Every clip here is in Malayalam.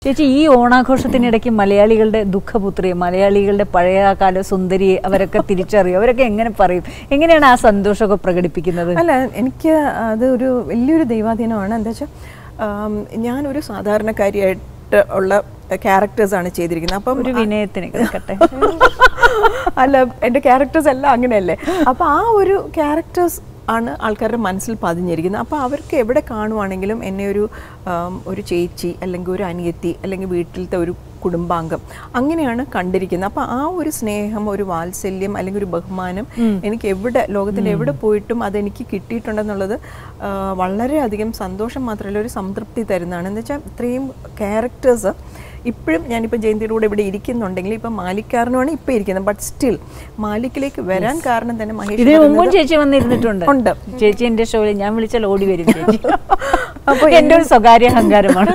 ചേച്ചി ഈ ഓണാഘോഷത്തിനിടയ്ക്ക് മലയാളികളുടെ ദുഃഖപുത്രി മലയാളികളുടെ പഴയകാല സുന്ദരിയെ അവരൊക്കെ തിരിച്ചറിയും അവരൊക്കെ എങ്ങനെ പറയും എങ്ങനെയാണ് ആ സന്തോഷമൊക്കെ പ്രകടിപ്പിക്കുന്നത് അല്ല എനിക്ക് അത് ഒരു വലിയൊരു ദൈവാധീനമാണ് എന്താ വെച്ചാൽ ഞാനൊരു സാധാരണക്കാരിയായിട്ട് ഉള്ള ക്യാരക്ടേഴ്സാണ് ചെയ്തിരിക്കുന്നത് അപ്പം ഒരു വിനയത്തിന് കേൾക്കട്ടെ അല്ല എൻ്റെ ക്യാരക്ടേഴ്സ് എല്ലാം അങ്ങനെയല്ലേ അപ്പോൾ ആ ഒരു ക്യാരക്ടേഴ്സ് ആണ് ആൾക്കാരുടെ മനസ്സിൽ പതിഞ്ഞിരിക്കുന്നത് അപ്പോൾ അവർക്ക് എവിടെ കാണുവാണെങ്കിലും എന്നെ ഒരു ആം, ഒരു ചേച്ചി അല്ലെങ്കിൽ ഒരു അനിയത്തി അല്ലെങ്കിൽ വീട്ടിലത്തെ ഒരു കുടുംബാംഗം അങ്ങനെയാണ് കണ്ടിരിക്കുന്നത് അപ്പോൾ ആ ഒരു സ്നേഹം ഒരു വാത്സല്യം അല്ലെങ്കിൽ ഒരു ബഹുമാനം എനിക്ക് എവിടെ ലോകത്തിൽ എവിടെ പോയിട്ടും അതെനിക്ക് കിട്ടിയിട്ടുണ്ടെന്നുള്ളത് ആ, വളരെയധികം സന്തോഷം മാത്രമല്ല ഒരു സംതൃപ്തി തരുന്നതാണ് എന്ന് വെച്ചാൽ ഇത്രയും ക്യാരക്ടേഴ്സ് ഇപ്പോഴും ഞാനിപ്പോൾ ജയന്തിയുടെ കൂടെ ഇവിടെ ഇരിക്കുന്നുണ്ടെങ്കിൽ ഇപ്പം മാലിക്കാരനുമാണ് ഇപ്പോൾ ഇരിക്കുന്നത് ബട്ട് സ്റ്റിൽ മാലിക്കിലേക്ക് വരാൻ കാരണം തന്നെ മഹേഷ് ഇതിനു മുമ്പും പറയുന്നത് ചേച്ചി വന്നിരുന്നിട്ടുണ്ട് ഉണ്ട്. ചേച്ചി എന്റെ ഷോയിൽ ഞാൻ വിളിച്ചാൽ ഓടി വരും ചേച്ചി അപ്പൊ എന്റെ ഒരു സ്വകാര്യ അഹങ്കാരമാണ്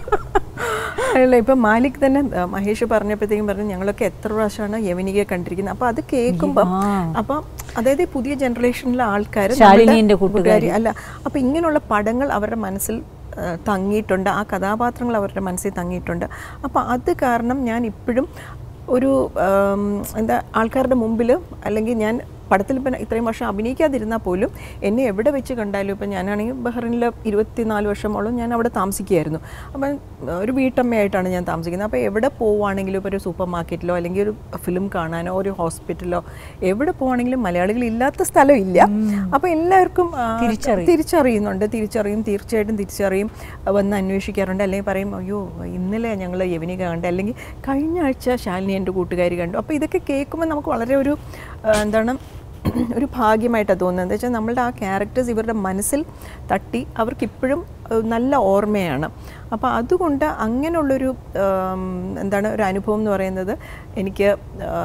അല്ല ഇപ്പം മാലിക് തന്നെ ആ, മഹേഷ് പറഞ്ഞപ്പോഴത്തേക്കും പറഞ്ഞു ഞങ്ങളൊക്കെ എത്ര പ്രാവശ്യമാണ് യവനികയെ കണ്ടിരിക്കുന്നത് അപ്പോൾ അത് കേൾക്കുമ്പം അപ്പം അതായത് ഈ പുതിയ ജനറേഷനിലെ ആൾക്കാർ ശാലിനീന്റെ കൂട്ടുകാരി. അല്ല അപ്പം ഇങ്ങനെയുള്ള പടങ്ങൾ അവരുടെ മനസ്സിൽ ആ, തങ്ങിയിട്ടുണ്ട് ആ കഥാപാത്രങ്ങൾ അവരുടെ മനസ്സിൽ തങ്ങിയിട്ടുണ്ട് അപ്പോൾ അത് കാരണം ഞാൻ ഇപ്പോഴും ഒരു ആം, എന്താ ആൾക്കാരുടെ മുമ്പിൽ അല്ലെങ്കിൽ ഞാൻ പടത്തിൽ ഇപ്പം ഇത്രയും വർഷം അഭിനയിക്കാതിരുന്നാൽ പോലും എന്നെ എവിടെ വെച്ച് കണ്ടാലും ഇപ്പം ഞാനാണെങ്കിൽ ബഹ്റിനിൽ ഇരുപത്തിനാല് വർഷമോളം ഞാൻ അവിടെ താമസിക്കുകയായിരുന്നു അപ്പം ആ, ഒരു വീട്ടമ്മയായിട്ടാണ് ഞാൻ താമസിക്കുന്നത് അപ്പോൾ എവിടെ പോവുകയാണെങ്കിലും ഇപ്പോൾ ഒരു സൂപ്പർ മാർക്കറ്റിലോ അല്ലെങ്കിൽ ഒരു ഫിലിം കാണാനോ ഒരു ഹോസ്പിറ്റലോ എവിടെ പോവുകയാണെങ്കിലും മലയാളികൾ ഇല്ലാത്ത സ്ഥലം ഇല്ല അപ്പോൾ എല്ലാവർക്കും ആ, തിരിച്ചറിയുന്നുണ്ട് തിരിച്ചറിയും തീർച്ചയായിട്ടും തിരിച്ചറിയും വന്ന് അന്വേഷിക്കാറുണ്ട് അല്ലെങ്കിൽ പറയും അയ്യോ ഇന്നലെ ഞങ്ങൾ യവനിക കണ്ട് അല്ലെങ്കിൽ കഴിഞ്ഞ ആഴ്ച ശാലിനി എൻ്റെ കൂട്ടുകാരി കണ്ടു അപ്പോൾ ഇതൊക്കെ കേൾക്കുമ്പോൾ നമുക്ക് വളരെ ഒരു ആ, എന്താണ് ഒരു ഭാഗ്യമായിട്ടാണ് തോന്നുന്നത് എന്താ വെച്ചാൽ നമ്മളുടെ ആ ക്യാരക്ടേഴ്സ് ഇവരുടെ മനസ്സിൽ തട്ടി അവർക്കിപ്പോഴും ഏഹ്, നല്ല ഓർമ്മയാണ് അപ്പോൾ അതുകൊണ്ട് അങ്ങനെയുള്ളൊരു ആം, എന്താണ് ഒരു അനുഭവം എന്ന് പറയുന്നത് എനിക്ക് ആ,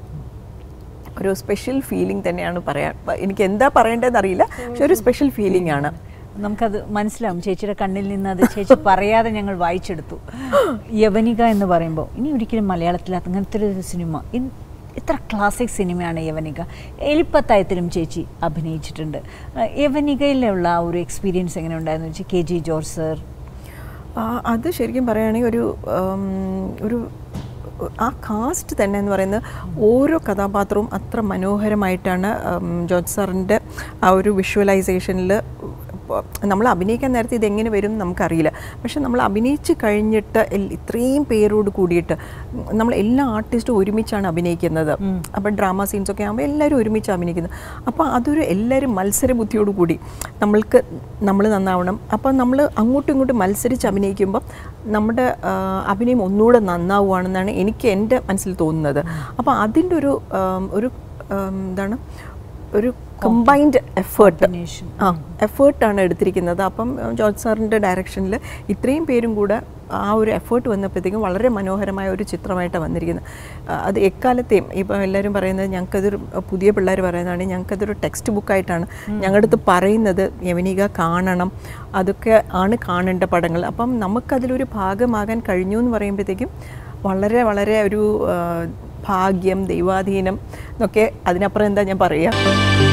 ഒരു സ്പെഷ്യൽ ഫീലിംഗ് തന്നെയാണ് പറയാൻ എനിക്ക് എന്താ പറയേണ്ടതെന്ന് അറിയില്ല പക്ഷെ ഒരു സ്പെഷ്യൽ ഫീലിംഗ് ആണ് നമുക്കത് മനസ്സിലാവും ചേച്ചിയുടെ കണ്ണിൽ നിന്ന് അത് ചേച്ചി പറയാതെ ഞങ്ങൾ വായിച്ചെടുത്തു യവനിക എന്ന് പറയുമ്പോൾ ഇനി ഒരിക്കലും മലയാളത്തിൽ അങ്ങനത്തെ ഒരു സിനിമ ഇൻ- എത്ര ക്ലാസിക് സിനിമയാണ് യവനിക എലിപ്പത്തായത്തിലും ചേച്ചി അഭിനയിച്ചിട്ടുണ്ട് ആ, യവനികയിലുള്ള ആ ഒരു എക്സ്പീരിയൻസ് എങ്ങനെ ഉണ്ടായിരുന്നു വെച്ചാൽ കെ ജി ജോർജ് സർ ആ, അത് ശരിക്കും പറയുകയാണെങ്കിൽ ഒരു ഉം, ഒരു ആ കാസ്റ്റ് തന്നെ എന്ന് പറയുന്നത് ഓരോ കഥാപാത്രവും അത്ര മനോഹരമായിട്ടാണ് ഉം, ജോർജ് സാറിൻ്റെ ആ ഒരു വിഷ്വലൈസേഷനിൽ നമ്മൾ അഭിനയിക്കാൻ നേരത്തെ ഇതെങ്ങനെ വരും എന്ന് നമുക്കറിയില്ല പക്ഷെ നമ്മൾ അഭിനയിച്ച് കഴിഞ്ഞിട്ട് എൽ- ഇത്രയും പേരോട് കൂടിയിട്ട് നമ്മൾ എല്ലാ ആർട്ടിസ്റ്റും ഒരുമിച്ചാണ് അഭിനയിക്കുന്നത് അപ്പോൾ ഡ്രാമ സീൻസൊക്കെ ആകുമ്പോൾ എല്ലാവരും ഒരുമിച്ച് അഭിനയിക്കുന്നത് അപ്പോൾ അതൊരു എല്ലാവരും മത്സര ബുദ്ധിയോട് കൂടി നമ്മൾക്ക് നമ്മൾ നന്നാവണം അപ്പോൾ നമ്മൾ അങ്ങോട്ടും ഇങ്ങോട്ടും മത്സരിച്ച് അഭിനയിക്കുമ്പോൾ നമ്മുടെ ആ, അഭിനയം ഒന്നുകൂടെ നന്നാവുകയാണെന്നാണ് എനിക്ക് എൻ്റെ മനസ്സിൽ തോന്നുന്നത് അപ്പോൾ അതിൻ്റെ ഒരു ആം, ഒരു ആം, എന്താണ് ഒരു കമ്പൈൻഡ് എഫേർട്ട് Combination. ആ എഫേർട്ടാണ് എടുത്തിരിക്കുന്നത് അപ്പം ഉം, ജോർജ് സാറിൻ്റെ ഡയറക്ഷനിൽ ഇത്രയും പേരും കൂടെ ആ ഒരു എഫേർട്ട് വന്നപ്പോഴത്തേക്കും വളരെ മനോഹരമായ ഒരു ചിത്രമായിട്ടാണ് വന്നിരിക്കുന്നത് ആ, അത് എക്കാലത്തെയും ഇപ്പം എല്ലാവരും പറയുന്നത് ഞങ്ങൾക്കതൊരു പുതിയ പിള്ളേർ പറയുന്നതാണ് ഞങ്ങൾക്കതൊരു ടെക്സ്റ്റ് ബുക്കായിട്ടാണ് ഞങ്ങളുടെ അടുത്ത് പറയുന്നത് യവനിക കാണണം അതൊക്കെ ആണ് കാണേണ്ട പടങ്ങൾ അപ്പം നമുക്കതിലൊരു ഭാഗമാകാൻ കഴിഞ്ഞു എന്ന് പറയുമ്പോഴത്തേക്കും വളരെ വളരെ ഒരു ആ, ഭാഗ്യം ദൈവാധീനം എന്നൊക്കെ അതിനപ്പുറം എന്താ ഞാൻ പറയുക